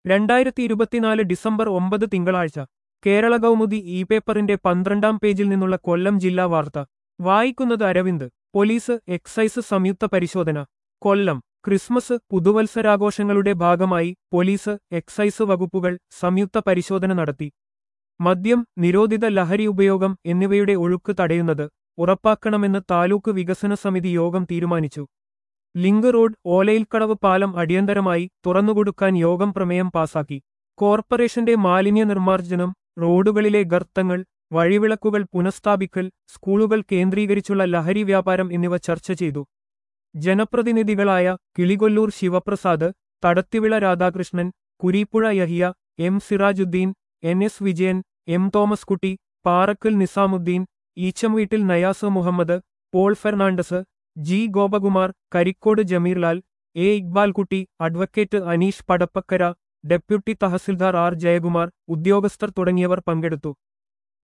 രണ്ടായിരത്തി ഇരുപത്തിനാല് ഡിസംബർ ഒമ്പത് തിങ്കളാഴ്ച കേരള കൗമുദി ഇ പേപ്പറിന്റെ പന്ത്രണ്ടാം പേജിൽ നിന്നുള്ള കൊല്ലം ജില്ലാ വാർത്ത വായിക്കുന്നത് അരവിന്ദ് പോലീസ് എക്സൈസ് സംയുക്ത പരിശോധന കൊല്ലം ക്രിസ്മസ് പുതുവത്സരാഘോഷങ്ങളുടെ ഭാഗമായി പോലീസ് എക്സൈസ് വകുപ്പുകൾ സംയുക്ത പരിശോധന നടത്തി മദ്യം നിരോധിത ലഹരി ഉപയോഗം എന്നിവയുടെ ഒഴുക്ക് തടയുന്നത് ഉറപ്പാക്കണമെന്ന് താലൂക്ക് വികസന സമിതി യോഗം തീരുമാനിച്ചു ലിങ്ക് റോഡ് ഓലയിൽക്കടവ് പാലം അടിയന്തരമായി തുറന്നുകൊടുക്കാൻ യോഗം പ്രമേയം പാസാക്കി കോർപ്പറേഷന്റെ മാലിന്യ നിർമ്മാർജ്ജനം റോഡുകളിലെ ഗർത്തങ്ങൾ വഴിവിളക്കുകൾ പുനഃസ്ഥാപിക്കൽ സ്കൂളുകൾ കേന്ദ്രീകരിച്ചുള്ള ലഹരി വ്യാപാരം എന്നിവ ചർച്ച ചെയ്തു ജനപ്രതിനിധികളായ Kilikollur Sivaprasad Thadathivila Radhakrishnan Kureepuzha Yahiya M Sirajuddin N S Vijayan M Thomas Kutty Parakkal Nizamuddin Eechamveettil Nayas Muhammad Paul Fernandez G Gopakumar Karikode Jameerlal A Iqbalkutty advocate Aneesh Padappakkara deputy tahsildar R Jayakumar ഉദ്യോഗസ്ഥർ തുടങ്ങിയവർ പങ്കെടുത്തു